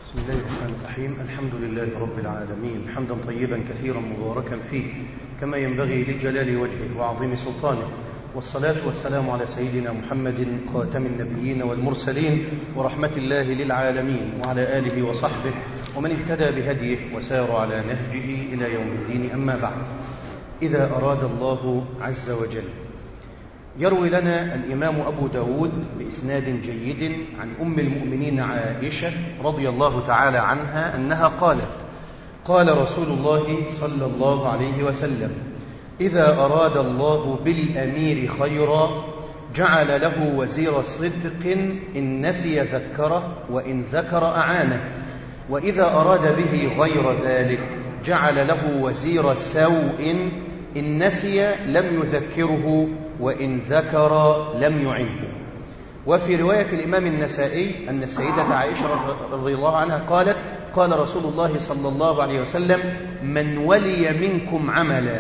بسم الله الرحمن الرحيم الحمد لله رب العالمين حمدا طيبا كثيرا مباركا فيه كما ينبغي لجلال وجهه وعظيم سلطانه والصلاة والسلام على سيدنا محمد خاتم النبيين والمرسلين ورحمة الله للعالمين وعلى آله وصحبه ومن اهتدى بهديه وسار على نهجه إلى يوم الدين أما بعد إذا أراد الله عز وجل يروي لنا الإمام أبو داود بإسناد جيد عن أم المؤمنين عائشة رضي الله تعالى عنها أنها قالت قال رسول الله صلى الله عليه وسلم إذا أراد الله بالأمير خيرا جعل له وزير صدق إن نسي ذكره وإن ذكر أعانه وإذا أراد به غير ذلك جعل له وزير سوء إن نسي لم يذكره وإن ذكر لم يعنه وفي رواية الإمام النسائي أن السيدة عائشة رضي الله عنها قالت قال رسول الله صلى الله عليه وسلم من ولي منكم عملا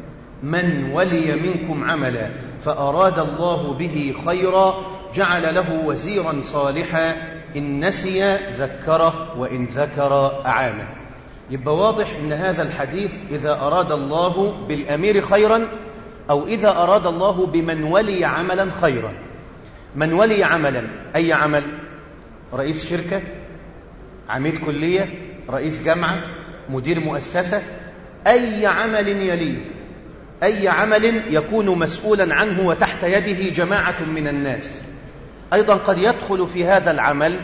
من ولي منكم عملا فأراد الله به خيرا جعل له وزيرا صالحا إن نسي ذكره وإن ذكر أعانه يبقى واضح ان هذا الحديث اذا اراد الله بالامير خيرا او اذا اراد الله بمن ولي عملا خيرا من ولي عملا اي عمل رئيس شركه عميد كليه رئيس جامعه مدير مؤسسه اي عمل يليه اي عمل يكون مسؤولا عنه وتحت يده جماعه من الناس ايضا قد يدخل في هذا العمل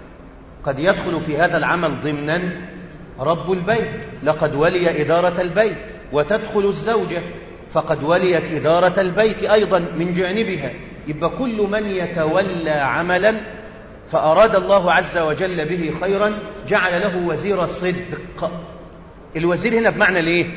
قد يدخل في هذا العمل ضمنا رب البيت لقد ولي إدارة البيت وتدخل الزوجة فقد وليت إدارة البيت أيضا من جانبها يبقى كل من يتولى عملا فأراد الله عز وجل به خيرا جعل له وزير صدق الوزير هنا بمعنى ليه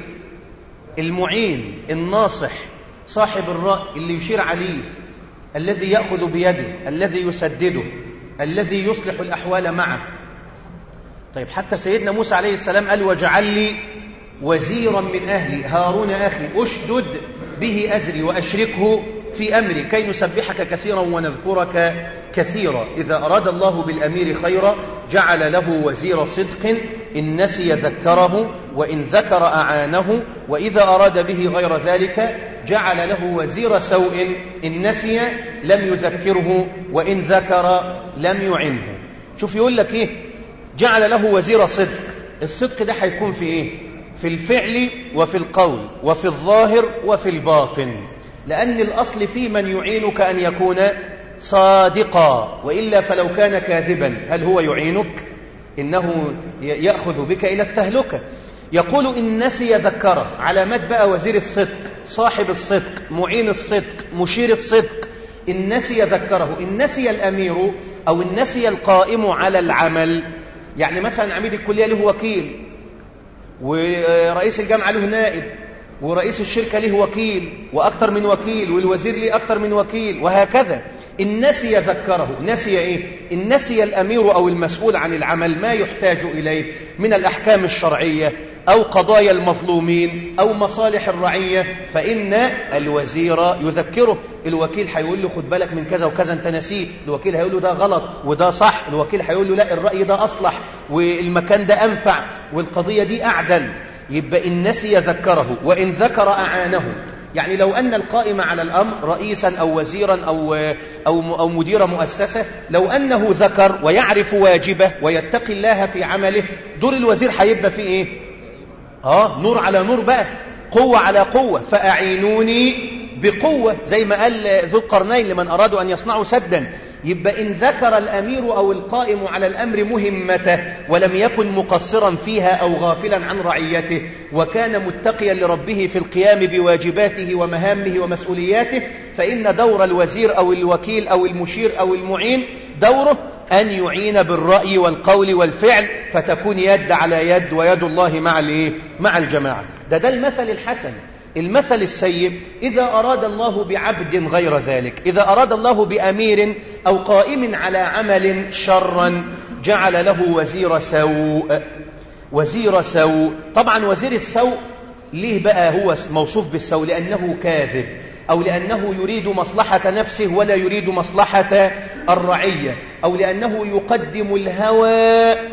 المعين الناصح صاحب الرأي اللي يشير عليه الذي يأخذ بيده الذي يسدده الذي يصلح الأحوال معه طيب حتى سيدنا موسى عليه السلام قال واجعل لي وزيرا من أهلي هارون أخي أشدد به أزري وأشركه في أمري كي نسبحك كثيرا ونذكرك كثيرا إذا أراد الله بالأمير خيرا جعل له وزير صدق إن نسي ذكره وإن ذكر أعانه وإذا أراد به غير ذلك جعل له وزير سوء إن نسي لم يذكره وإن ذكر لم يعنه شوف يقول لك إيه جعل له وزير صدق الصدق ده هيكون في ايه في الفعل وفي القول وفي الظاهر وفي الباطن لأن الأصل في من يعينك أن يكون صادقا وإلا فلو كان كاذبا هل هو يعينك إنه يأخذ بك إلى التهلكة يقول إن نسي ذكره علامات بقى وزير الصدق صاحب الصدق معين الصدق مشير الصدق إن نسي ذكره إن نسي الأمير أو إن نسي القائم على العمل يعني مثلا عميد الكلية له وكيل ورئيس الجامعة له نائب ورئيس الشركة له وكيل وأكثر من وكيل والوزير له أكثر من وكيل وهكذا إن نسي ذكره نسي إيه؟ إن نسي الأمير أو المسؤول عن العمل ما يحتاج إليه من الأحكام الشرعية أو قضايا المظلومين أو مصالح الرعية فإن الوزير يذكره الوكيل هيقول له خد بالك من كذا وكذا أنت نسيه الوكيل هيقول له ده غلط وده صح الوكيل هيقول له لا الرأي ده أصلح والمكان ده أنفع والقضية دي أعدل يبقى إن نسي ذكره وإن ذكر أعانه يعني لو أن القائم على الأمر رئيسا أو وزيرا أو, أو, أو مدير مؤسسة لو أنه ذكر ويعرف واجبه ويتقي الله في عمله دور الوزير هيبقى فيه إيه آه نور على نور بقى قوة على قوة فأعينوني بقوة زي ما قال ذو القرنين لمن أرادوا أن يصنعوا سدا يبقى إن ذكر الأمير أو القائم على الأمر مهمته ولم يكن مقصرا فيها أو غافلا عن رعيته وكان متقيا لربه في القيام بواجباته ومهامه ومسؤولياته فإن دور الوزير أو الوكيل أو المشير أو المعين دوره أن يعين بالرأي والقول والفعل فتكون يد على يد ويد الله مع الايه مع الجماعة ده ده المثل الحسن المثل السيء إذا أراد الله بعبد غير ذلك إذا أراد الله بأمير أو قائم على عمل شرا جعل له وزير سوء وزير سوء طبعا وزير السوء ليه بقى هو موصوف بالسوء لأنه كاذب أو لأنه يريد مصلحة نفسه ولا يريد مصلحة الرعية أو لأنه يقدم الهوى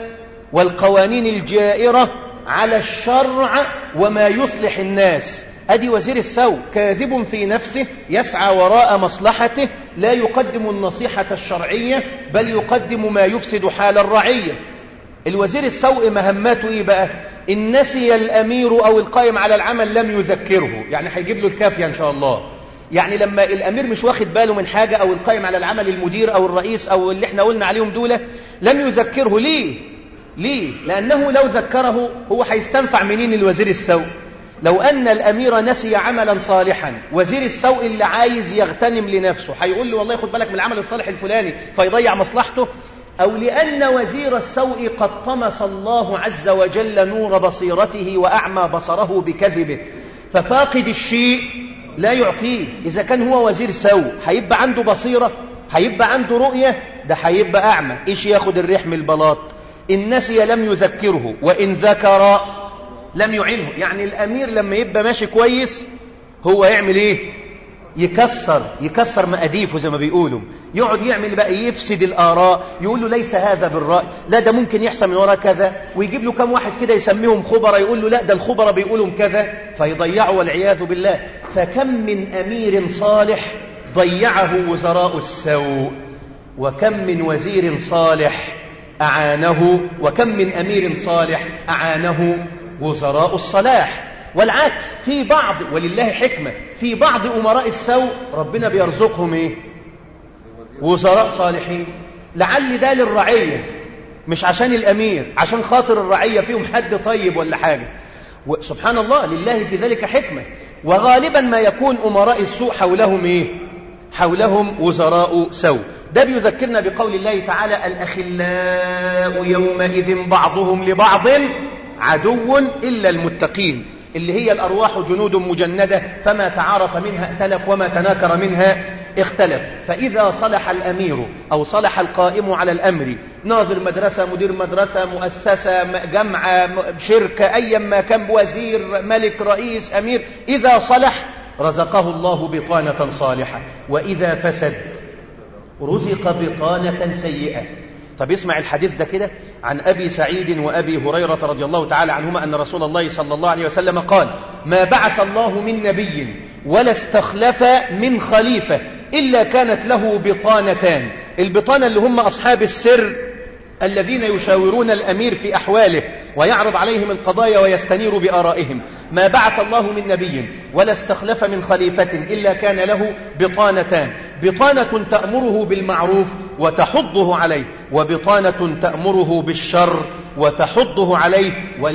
والقوانين الجائرة على الشرع وما يصلح الناس أدي وزير السوء كاذب في نفسه يسعى وراء مصلحته لا يقدم النصيحة الشرعية بل يقدم ما يفسد حال الرعية الوزير السوء مهماته إيه بقى إن نسي الأمير أو القائم على العمل لم يذكره يعني هيجيب له الكافية إن شاء الله يعني لما الأمير مش واخد باله من حاجة أو القائم على العمل المدير أو الرئيس أو اللي احنا قلنا عليهم دولة لم يذكره ليه ليه لأنه لو ذكره هو هيستنفع منين الوزير السوء لو أن الأمير نسي عملا صالحا وزير السوء اللي عايز يغتنم لنفسه هيقول له والله خد بالك من العمل الصالح الفلاني فيضيع مصلحته أو لأن وزير السوء قد طمس الله عز وجل نور بصيرته وأعمى بصره بكذبه ففاقد الشيء لا يعطيه إذا كان هو وزير سوء هيبقى عنده بصيرة هيبقى عنده رؤية ده هيبقى أعمى إيش ياخد الريح من البلاط إن نسي لم يذكره وإن ذكر لم يعنه يعني الأمير لما يبقى ماشي كويس هو يعمل إيه يكسر يكسر مقاديفه زي ما بيقولوا يقعد يعمل بقى يفسد الآراء يقول له ليس هذا بالرأي لا ده ممكن يحصل من وراء كذا ويجيب له كم واحد كده يسميهم خبراء يقول له لا ده الخبراء بيقولوا كذا فيضيعوا والعياذ بالله فكم من أمير صالح ضيعه وزراء السوء وكم من وزير صالح أعانه وكم من أمير صالح أعانه وزراء الصلاح والعكس في بعض ولله حكمة في بعض أمراء السوء ربنا بيرزقهم إيه وزراء صالحين لعل ده للرعية مش عشان الأمير عشان خاطر الرعية فيهم حد طيب ولا حاجة سبحان الله لله في ذلك حكمة وغالبا ما يكون أمراء السوء حولهم إيه حولهم وزراء سوء ده بيذكرنا بقول الله تعالى الأخلاء يومئذ بعضهم لبعض عدو إلا المتقين اللي هي الأرواح جنود مجندة فما تعارف منها ائتلف وما تناكر منها اختلف فإذا صلح الأمير أو صلح القائم على الأمر ناظر مدرسة مدير مدرسة مؤسسة جمعة شركة أيا ما كان وزير ملك رئيس أمير إذا صلح رزقه الله بطانة صالحة وإذا فسد رزق بطانة سيئة طب اسمع الحديث ده كده عن أبي سعيد وأبي هريرة رضي الله تعالى عنهما أن رسول الله صلى الله عليه وسلم قال ما بعث الله من نبي ولا استخلف من خليفة إلا كانت له بطانتان البطانة اللي هم أصحاب السر الذين يشاورون الأمير في أحواله ويعرض عليهم القضايا ويستنير بآرائهم ما بعث الله من نبي ولا استخلف من خليفة إلا كان له بطانتان بطانة تأمره بالمعروف وتحضه عليه وبطانة تأمره بالشر وتحضه عليه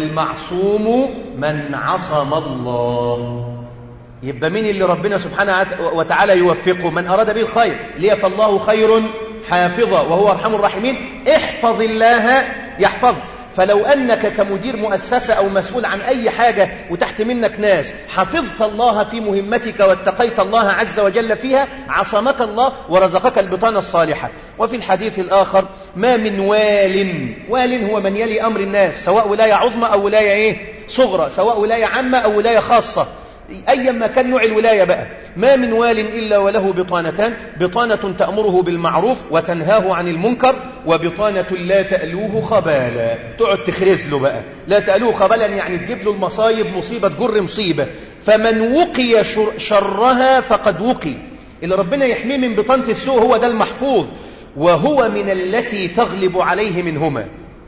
والمعصوم من عصم الله يبقى مين اللي ربنا سبحانه وتعالى يوفقه من أراد به الخير ليه فالله خير حافظا وهو أرحم الراحمين احفظ الله يحفظ فلو أنك كمدير مؤسسة أو مسؤول عن أي حاجة وتحت منك ناس حفظت الله في مهمتك واتقيت الله عز وجل فيها عصمك الله ورزقك البطانة الصالحة وفي الحديث الآخر ما من وال وال هو من يلي أمر الناس سواء ولاية عظمى أو ولاية إيه صغرى سواء ولاية عامة أو ولاية خاصة أيا ما كان نوع الولاية بقى ما من وال إلا وله بطانتان بطانة تأمره بالمعروف وتنهاه عن المنكر وبطانة لا تألوه خبالا تقعد تخرز له بقى لا تألوه خبالا يعني تجيب له المصايب مصيبة تجر مصيبة فمن وقي شر شرها فقد وقي اللي ربنا يحميه من بطانة السوء هو ده المحفوظ وهو من التي تغلب عليه منهما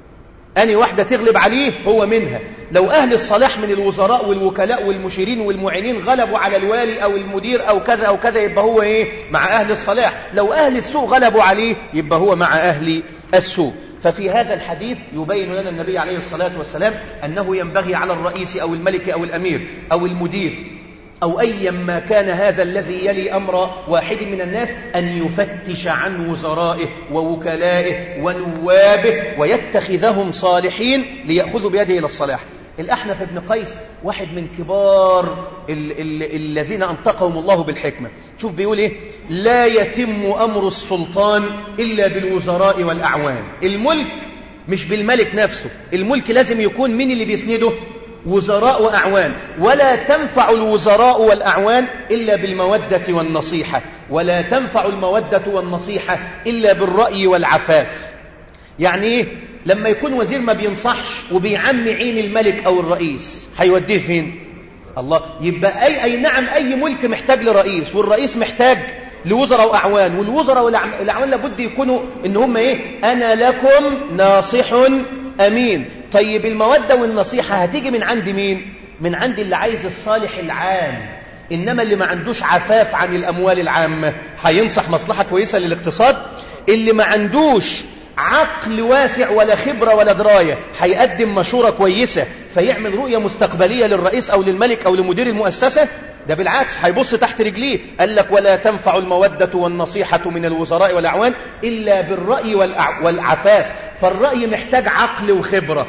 أني واحدة تغلب عليه هو منها لو أهل الصلاح من الوزراء والوكلاء والمشيرين والمعينين غلبوا على الوالي أو المدير أو كذا أو كذا يبقى هو إيه مع أهل الصلاح لو أهل السوء غلبوا عليه يبقى هو مع أهل السوء ففي هذا الحديث يبين لنا النبي عليه الصلاة والسلام أنه ينبغي على الرئيس أو الملك أو الأمير أو المدير أو أيا ما كان هذا الذي يلي أمر واحد من الناس أن يفتش عن وزرائه ووكلائه ونوابه ويتخذهم صالحين ليأخذوا بيده إلى الصلاح الأحنف بن قيس واحد من كبار ال ال الذين أنطقهم الله بالحكمة شوف بيقول إيه لا يتم أمر السلطان إلا بالوزراء والأعوان الملك مش بالملك نفسه الملك لازم يكون مين اللي بيسنده وزراء وأعوان ولا تنفع الوزراء والأعوان إلا بالمودة والنصيحة ولا تنفع المودة والنصيحة إلا بالرأي والعفاف يعني إيه؟ لما يكون وزير ما بينصحش وبيعمي عين الملك أو الرئيس هيوديه فين الله يبقى أي, أي نعم أي ملك محتاج لرئيس والرئيس محتاج لوزراء وأعوان والوزراء والأعوان لابد يكونوا إن هم إيه أنا لكم ناصح أمين طيب المودة والنصيحة هتيجي من عند مين من عند اللي عايز الصالح العام إنما اللي ما عندوش عفاف عن الأموال العامة هينصح مصلحة كويسة للاقتصاد اللي ما عندوش عقل واسع ولا خبرة ولا دراية هيقدم مشورة كويسة فيعمل رؤية مستقبلية للرئيس أو للملك أو لمدير المؤسسة ده بالعكس هيبص تحت رجليه قال لك ولا تنفع المودة والنصيحة من الوزراء والأعوان إلا بالرأي والعفاف فالرأي محتاج عقل وخبرة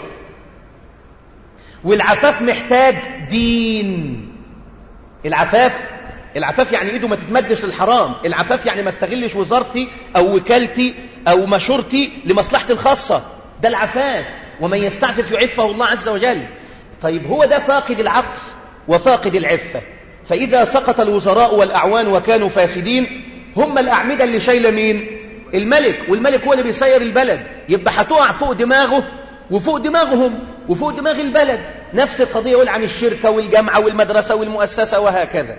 والعفاف محتاج دين العفاف العفاف يعني ايده ما تتمدش للحرام العفاف يعني ما استغلش وزارتي او وكالتي او مشورتي لمصلحتي الخاصة ده العفاف ومن يستعفف يعفه الله عز وجل طيب هو ده فاقد العقل وفاقد العفة فإذا سقط الوزراء والأعوان وكانوا فاسدين هم الأعمدة اللي شايلة مين الملك والملك هو اللي بيسير البلد يبقى هتقع فوق دماغه وفوق دماغهم وفوق دماغ البلد نفس القضية يقول عن الشركة والجامعة والمدرسة والمؤسسة وهكذا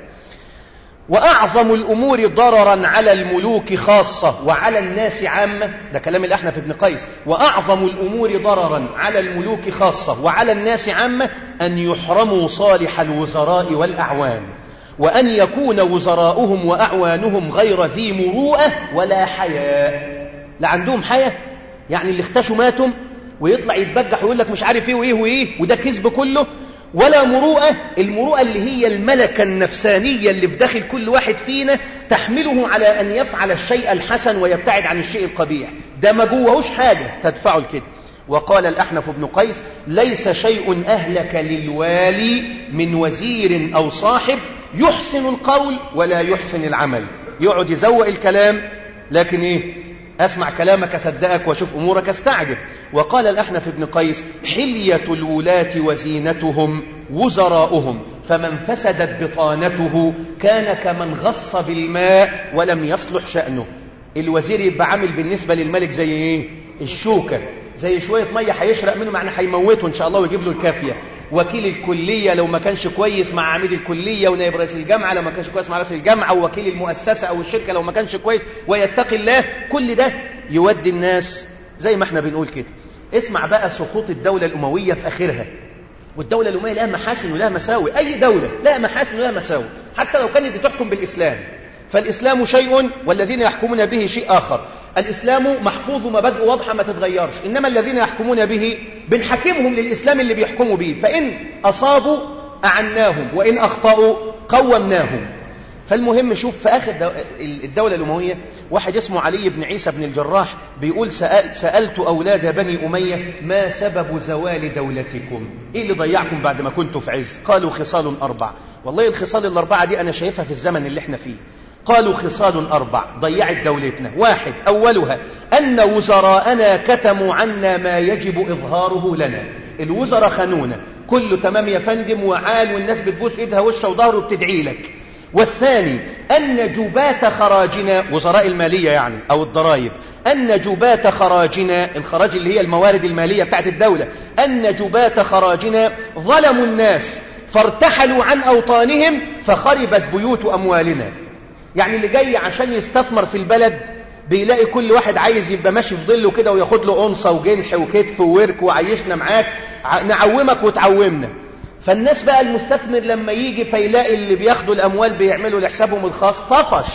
وأعظم الأمور ضررا على الملوك خاصة وعلى الناس عامة ده كلام الأحنف ابن قيس وأعظم الأمور ضررا على الملوك خاصة وعلى الناس عامة أن يحرموا صالح الوزراء والأعوان وأن يكون وزراؤهم وأعوانهم غير ذي مروءة ولا حياء لا عندهم حياء يعني اللي اختشوا ماتوا ويطلع يتبجح ويقول لك مش عارف ايه وايه وايه وده كذب كله ولا مروءة المروءة اللي هي الملكة النفسانية اللي في داخل كل واحد فينا تحمله على أن يفعل الشيء الحسن ويبتعد عن الشيء القبيح ده ما جوهوش حاجة تدفعه لكده وقال الأحنف بن قيس ليس شيء أهلك للوالي من وزير أو صاحب يحسن القول ولا يحسن العمل يقعد يزوق الكلام لكن إيه أسمع كلامك أصدقك وأشوف أمورك أستعجب وقال الأحنف بن قيس حلية الولاة وزينتهم وزراؤهم فمن فسدت بطانته كان كمن غص بالماء ولم يصلح شأنه الوزير يبقى عامل بالنسبة للملك زي إيه الشوكة زي شوية مية هيشرق منه معنى هيموته إن شاء الله ويجيب له الكافية وكيل الكلية لو ما كانش كويس مع عميد الكلية ونائب رئيس الجامعة لو ما كانش كويس مع رئيس الجامعة ووكيل المؤسسة أو الشركة لو ما كانش كويس ويتقي الله كل ده يودي الناس زي ما احنا بنقول كده اسمع بقى سقوط الدولة الأموية في آخرها والدولة الأموية لها محاسن ولها مساوئ أي دولة لها محاسن ولها مساوئ حتى لو كانت بتحكم بالإسلام فالإسلام شيء والذين يحكمون به شيء آخر الإسلام محفوظ مبادئ واضحة ما تتغيرش إنما الذين يحكمون به بنحكمهم للإسلام اللي بيحكموا به فإن أصابوا أعناهم وإن أخطأوا قومناهم فالمهم شوف في آخر الدولة الأموية واحد اسمه علي بن عيسى بن الجراح بيقول سأل سألت أولاد بني أمية ما سبب زوال دولتكم إيه اللي ضيعكم بعد ما كنتوا في عز قالوا خصال أربع والله الخصال الأربعة دي أنا شايفها في الزمن اللي احنا فيه قالوا خصال أربع ضيعت دولتنا واحد أولها أن وزراءنا كتموا عنا ما يجب إظهاره لنا الوزراء خانونا كله تمام يا فندم وعال والناس بتبوس إيدها وشه وظهره وبتدعي لك والثاني أن جبات خراجنا وزراء المالية يعني أو الضرائب أن جبات خراجنا الخراج اللي هي الموارد المالية بتاعت الدولة أن جبات خراجنا ظلموا الناس فارتحلوا عن أوطانهم فخربت بيوت أموالنا يعني اللي جاي عشان يستثمر في البلد بيلاقي كل واحد عايز يبقى ماشي في ظله كده وياخد له أنصة وجنح وكتف وورك وعيشنا معاك نعومك وتعومنا فالناس بقى المستثمر لما يجي فيلاقي اللي بياخدوا الأموال بيعملوا لحسابهم الخاص طفش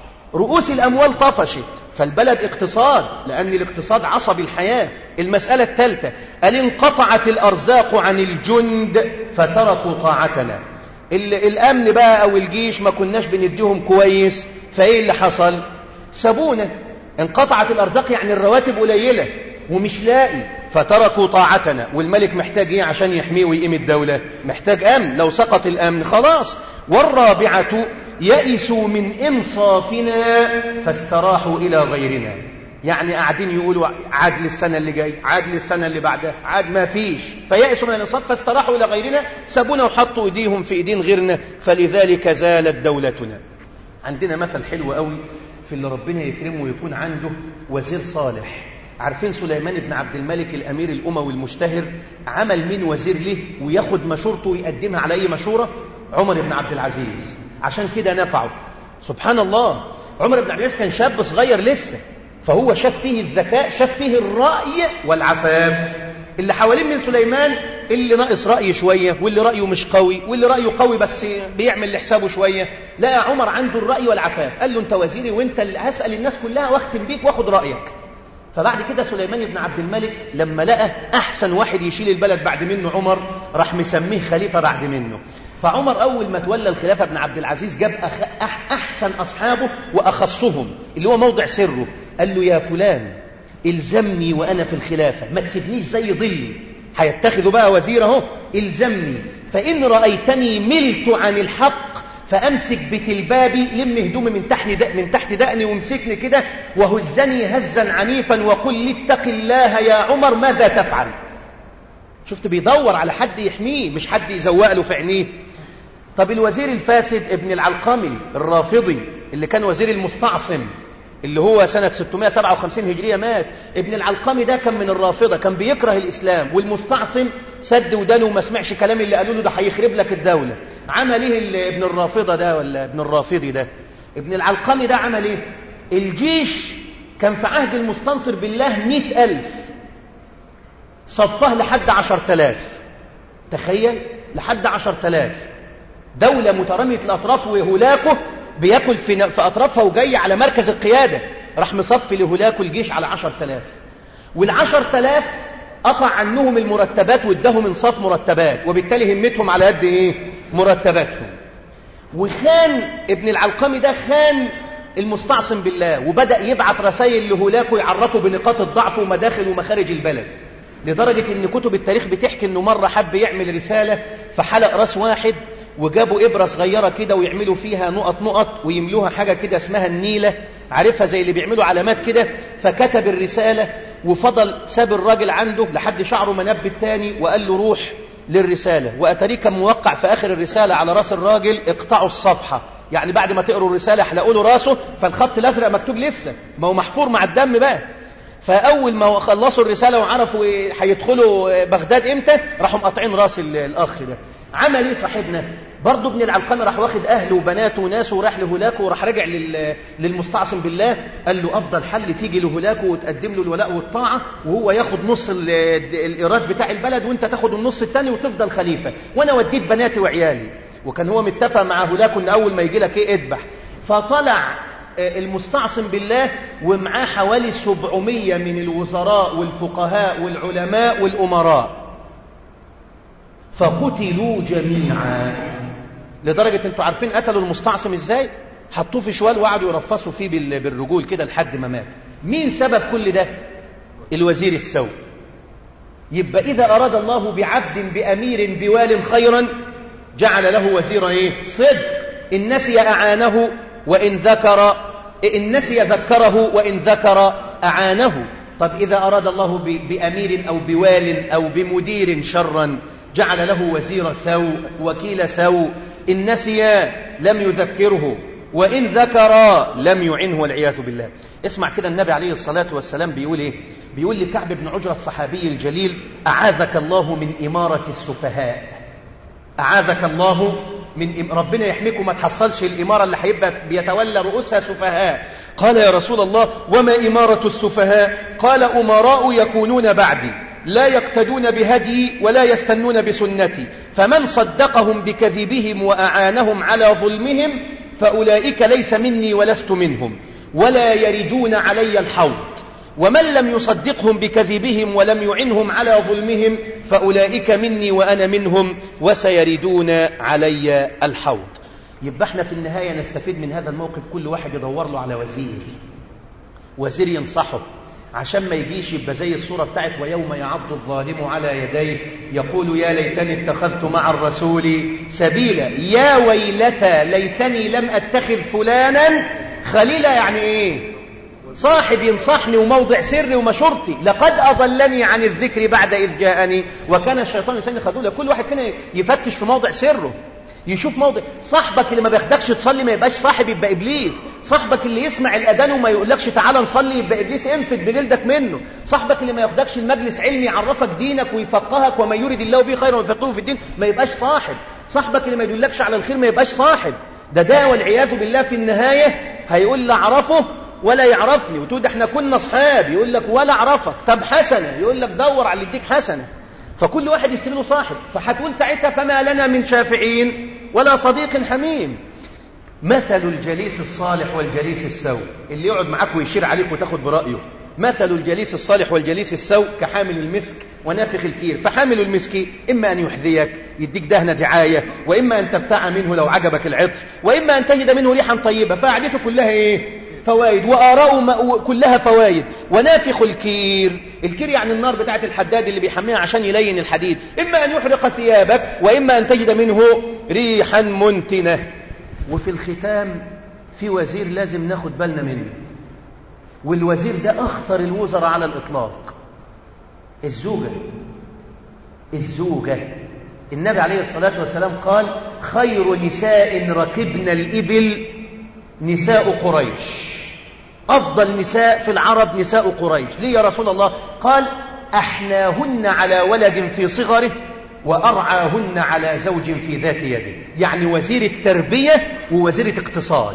رؤوس الأموال طفشت فالبلد اقتصاد لأن الاقتصاد عصب الحياة المسألة الثالثة قال انقطعت الأرزاق عن الجند فتركوا طاعتنا الأمن بقى أو الجيش ما كناش بنديهم كويس فإيه اللي حصل سابونا انقطعت الأرزاق يعني الرواتب قليلة ومش لاقي فتركوا طاعتنا والملك محتاج ايه عشان يحميه ويقيم الدولة محتاج أمن لو سقط الأمن خلاص والرابعة يئسوا من إنصافنا فاستراحوا إلى غيرنا يعني قاعدين يقولوا عاد للسنة اللي جاي عاد للسنة اللي بعدها عاد ما فيش فيأسوا من الإنصاف فاستراحوا إلى غيرنا سابونا وحطوا إيديهم في إيدين غيرنا فلذلك زالت دولتنا عندنا مثل حلو قوي في اللي ربنا يكرمه ويكون عنده وزير صالح عارفين سليمان بن عبد الملك الأمير الأموي المشتهر عمل مين وزير له وياخد مشورته ويقدمها على أي مشورة عمر بن عبد العزيز عشان كده نفعه سبحان الله عمر بن عبد العزيز كان شاب صغير لسه فهو شاف فيه الذكاء شاف فيه الرأي والعفاف اللي حوالين من سليمان اللي ناقص رأي شوية واللي رأيه مش قوي واللي رأيه قوي بس بيعمل لحسابه شوية لا عمر عنده الرأي والعفاف قال له انت وزيري وانت اللي هسأل الناس كلها واختم بيك واخد رأيك فبعد كده سليمان بن عبد الملك لما لقى أحسن واحد يشيل البلد بعد منه عمر راح مسميه خليفة بعد منه فعمر أول ما تولى الخلافة ابن عبد العزيز جاب أخ... أح... أحسن أصحابه وأخصهم اللي هو موضع سره قال له يا فلان الزمني وأنا في الخلافة ما تسيبنيش زي ظلي هيتخذوا بقى وزير اهو الزمني فإن رأيتني ملت عن الحق فأمسك بتلبابي لم هدومي من تحت من تحت دقني وامسكني كده وهزني هزا عنيفا وقل لي اتق الله يا عمر ماذا تفعل شفت بيدور على حد يحميه مش حد يزوق له في عينيه طب الوزير الفاسد ابن العلقمي الرافضي اللي كان وزير المستعصم اللي هو سنة 657 هجرية مات ابن العلقمي ده كان من الرافضة كان بيكره الإسلام والمستعصم سد ودانه وما سمعش كلام اللي قالوا له ده هيخرب لك الدولة عمل ايه ابن الرافضة ده ولا ابن الرافضي ده ابن العلقمي ده عمل ايه الجيش كان في عهد المستنصر بالله مئة ألف صفاه لحد عشر تلاف تخيل لحد عشر تلاف دولة مترامية الأطراف وهلاكه بياكل في, في أطرافها وجاي على مركز القيادة راح مصفي لهلاكه الجيش على عشر تلاف والعشر تلاف قطع عنهم المرتبات وادهم انصاف مرتبات وبالتالي همتهم على قد ايه مرتباتهم وخان ابن العلقمي ده خان المستعصم بالله وبدأ يبعت رسائل لهلاكه يعرفه بنقاط الضعف ومداخل ومخارج البلد لدرجة ان كتب التاريخ بتحكي انه مرة حب يعمل رسالة فحلق راس واحد وجابوا إبرة صغيرة كده ويعملوا فيها نقط نقط ويملوها حاجة كده اسمها النيلة عارفها زي اللي بيعملوا علامات كده فكتب الرسالة وفضل ساب الراجل عنده لحد شعره ما نب التاني وقال له روح للرسالة وأتاريه كان موقع في آخر الرسالة على راس الراجل اقطعوا الصفحة يعني بعد ما تقروا الرسالة احلقوا له راسه فالخط الأزرق مكتوب لسه ما هو محفور مع الدم بقى فأول ما خلصوا الرسالة وعرفوا هيدخلوا بغداد إمتى راحوا مقاطعين راس الأخ ده عمل إيه صاحبنا برضه ابن العلقمي راح واخد أهله وبناته وناسه وراح لهلاكه وراح راجع لل... للمستعصم بالله قال له أفضل حل تيجي لهلاكه وتقدم له الولاء والطاعة وهو ياخد نص ال... الإيراد بتاع البلد وانت تاخد النص الثاني وتفضل خليفة وأنا وديت بناتي وعيالي وكان هو متفق مع هلاكه ان أول ما يجي لك إيه اذبح فطلع المستعصم بالله ومعاه حوالي سبعمية من الوزراء والفقهاء والعلماء والأمراء فقتلوا جميعا لدرجة انتوا عارفين قتلوا المستعصم ازاي حطوه في شوال وقعدوا يرفصوا فيه بالرجول كده لحد ما مات مين سبب كل ده الوزير السوء يبقى إذا أراد الله بعبد بأمير بوال خيرا جعل له وزيرا إيه؟ صدق إن نسي أعانه وإن ذكر إن نسي ذكره وإن ذكر أعانه طب إذا أراد الله بأمير أو بوال أو بمدير شرا جعل له وزير سوء وكيل سوء إن نسي لم يذكره وإن ذكر لم يعنه والعياذ بالله اسمع كده النبي عليه الصلاة والسلام بيقول إيه بيقول لكعب بن عجرة الصحابي الجليل أعاذك الله من إمارة السفهاء أعاذك الله من ربنا يحميك وما تحصلش الإمارة اللي هيبقى بيتولى رؤوسها سفهاء قال يا رسول الله وما إمارة السفهاء قال أمراء يكونون بعدي لا يقتدون بهدي ولا يستنون بسنتي فمن صدقهم بكذبهم وأعانهم على ظلمهم فأولئك ليس مني ولست منهم ولا يردون علي الحوض ومن لم يصدقهم بكذبهم ولم يعنهم على ظلمهم فأولئك مني وأنا منهم وسيردون علي الحوض يبقى احنا في النهاية نستفيد من هذا الموقف كل واحد يدور له على وزير وزير ينصحه عشان ما يجيش يبقى زي الصورة بتاعت ويوم يعض الظالم على يديه يقول يا ليتني اتخذت مع الرسول سبيلا يا ويلتى ليتني لم أتخذ فلانا خليلا يعني ايه صاحب ينصحني وموضع سري ومشورتي لقد أضلني عن الذكر بعد إذ جاءني وكان الشيطان يسني خذولا كل واحد فينا يفتش في موضع سره يشوف موضع صاحبك اللي ما بياخدكش تصلي ما يبقاش صاحب يبقى ابليس صاحبك اللي يسمع الاذان وما يقولكش تعالى نصلي يبقى ابليس انفد بجلدك منه صاحبك اللي ما ياخدكش المجلس علمي يعرفك دينك ويفقهك وما يريد الله به خيرا ويفقهه في الدين ما يبقاش صاحب صاحبك اللي ما يدلكش على الخير ما يبقاش صاحب ده ده والعياذ بالله في النهايه هيقول لا اعرفه ولا يعرفني وتقول ده احنا كنا اصحاب يقول لك ولا اعرفك طب حسنه يقول لك دور على اللي يديك حسنه فكل واحد يشتري له صاحب فهتقول ساعتها فما لنا من شافعين ولا صديق حميم مثل الجليس الصالح والجليس السوء اللي يقعد معاك ويشير عليك وتاخد برأيه مثل الجليس الصالح والجليس السوء كحامل المسك ونافخ الكير فحامل المسك إما أن يحذيك يديك دهنة دعاية وإما أن تبتاع منه لو عجبك العطر وإما أن تجد منه ريحا طيبة فقعدته كلها إيه فوائد وآراء كلها فوائد ونافخ الكير الكير يعني النار بتاعة الحداد اللي بيحميها عشان يلين الحديد إما أن يحرق ثيابك وإما أن تجد منه ريحا منتنة وفي الختام في وزير لازم ناخد بالنا منه والوزير ده أخطر الوزراء على الإطلاق الزوجة الزوجة النبي عليه الصلاة والسلام قال خير نساء ركبن الإبل نساء قريش أفضل نساء في العرب نساء قريش ليه يا رسول الله قال أحناهن على ولد في صغره وأرعاهن على زوج في ذات يده يعني وزير التربية ووزير اقتصاد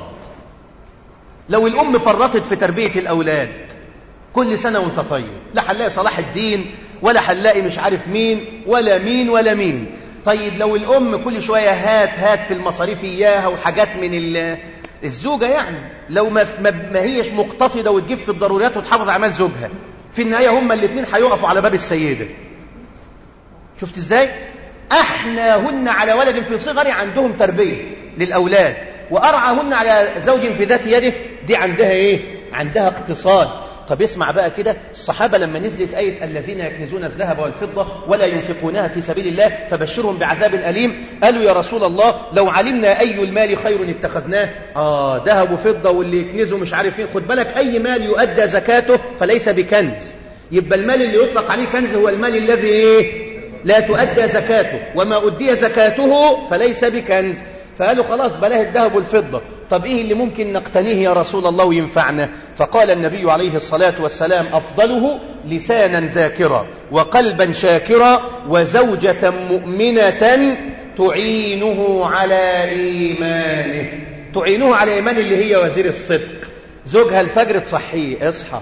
لو الأم فرطت في تربية الأولاد كل سنة وانت طيب لا هنلاقي صلاح الدين ولا هنلاقي مش عارف مين ولا مين ولا مين طيب لو الأم كل شوية هات هات في المصاريف إياها وحاجات من الزوجة يعني لو ما, ما هيش مقتصدة وتجيب في الضروريات وتحافظ على مال زوجها في النهاية هما الاثنين هيقفوا على باب السيدة شفت ازاي احناهن على ولد في صغر عندهم تربية للأولاد وأرعاهن على زوج في ذات يده دي عندها ايه عندها اقتصاد طب اسمع بقى كده الصحابة لما نزلت آية الذين يكنزون الذهب والفضة ولا ينفقونها في سبيل الله فبشرهم بعذاب أليم قالوا يا رسول الله لو علمنا أي المال خير اتخذناه آه ذهب وفضة واللي يكنزه مش عارف ايه خد بالك أي مال يؤدى زكاته فليس بكنز يبقى المال اللي يطلق عليه كنز هو المال الذي ايه لا تؤدى زكاته وما أدي زكاته فليس بكنز فقالوا خلاص بلاه الذهب والفضة طب إيه اللي ممكن نقتنيه يا رسول الله وينفعنا فقال النبي عليه الصلاة والسلام أفضله لسانا ذاكرا وقلبا شاكرا وزوجة مؤمنة تعينه على إيمانه تعينه على إيمان اللي هي وزير الصدق زوجها الفجر تصحيه اصحى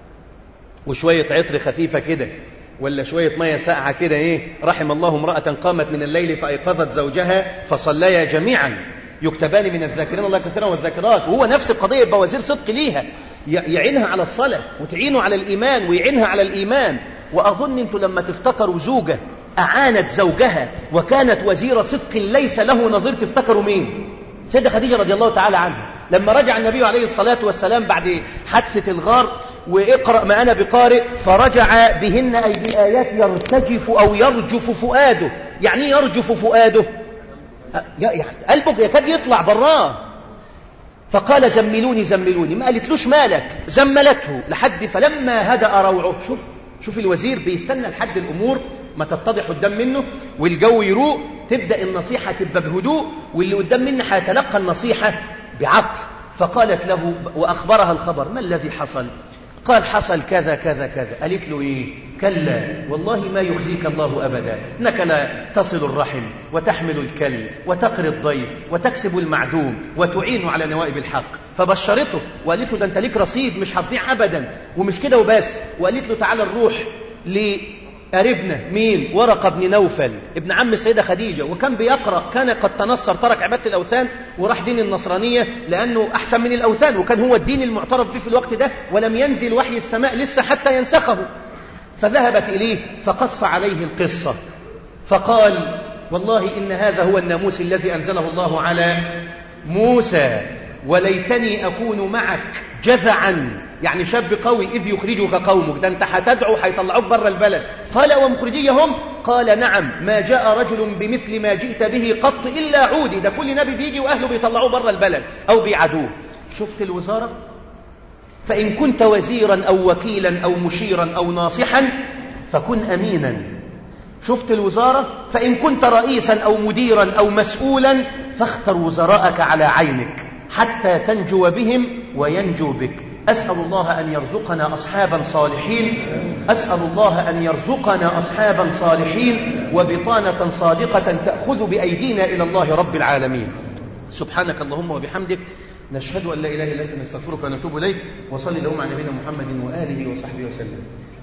وشوية عطر خفيفة كده ولا شوية مية ساقعة كده إيه رحم الله امرأة قامت من الليل فأيقظت زوجها فصليا جميعا يكتبان من الذاكرين الله كثيرا والذاكرات وهو نفس القضية يبقى وزير صدق ليها يعينها على الصلاة وتعينه على الإيمان ويعينها على الإيمان وأظن أنتم لما تفتكروا زوجة أعانت زوجها وكانت وزير صدق ليس له نظير تفتكروا مين سيدة خديجة رضي الله تعالى عنها لما رجع النبي عليه الصلاة والسلام بعد حادثة الغار واقرأ ما أنا بقارئ فرجع بهن أي بآيات يرتجف أو يرجف فؤاده يعني يرجف فؤاده يعني قلبك يكاد يطلع براه فقال زملوني زملوني ما قالتلوش مالك زملته لحد فلما هدأ روعه شوف شوف الوزير بيستنى لحد الأمور ما تتضح قدام منه والجو يروق تبدأ النصيحة تبقى بهدوء واللي قدام منه هيتلقى النصيحة بعقل فقالت له وأخبرها الخبر ما الذي حصل قال حصل كذا كذا كذا قالت له إيه كلا والله ما يخزيك الله أبدا إنك لا تصل الرحم وتحمل الكل وتقري الضيف وتكسب المعدوم وتعين على نوائب الحق فبشرته وقالت له ده أنت ليك رصيد مش هتضيع أبدا ومش كده وبس وقالت له تعالى نروح قريبنا مين ورقة بن نوفل ابن عم السيدة خديجة وكان بيقرأ كان قد تنصر ترك عبادة الأوثان وراح دين النصرانية لأنه أحسن من الأوثان وكان هو الدين المعترف به في الوقت ده ولم ينزل وحي السماء لسه حتى ينسخه فذهبت إليه فقص عليه القصة فقال والله إن هذا هو الناموس الذي أنزله الله على موسى وليتني أكون معك جذعا يعني شاب قوي إذ يخرجك قومك ده أنت هتدعو هيطلعوك بره البلد قال ومخرجيهم قال نعم ما جاء رجل بمثل ما جئت به قط إلا عودي ده كل نبي بيجي وأهله بيطلعوه بره البلد أو بيعدوه شفت الوزارة فإن كنت وزيرا أو وكيلا أو مشيرا أو ناصحا فكن أمينا شفت الوزارة فإن كنت رئيسا أو مديرا أو مسؤولا فاختر وزراءك على عينك حتى تنجو بهم وينجو بك أسأل الله أن يرزقنا أصحابا صالحين أسأل الله أن يرزقنا أصحابا صالحين وبطانة صادقة تأخذ بأيدينا إلى الله رب العالمين سبحانك اللهم وبحمدك نشهد أن لا إله إلا أنت نستغفرك ونتوب إليك وصلي اللهم على نبينا محمد وآله وصحبه وسلم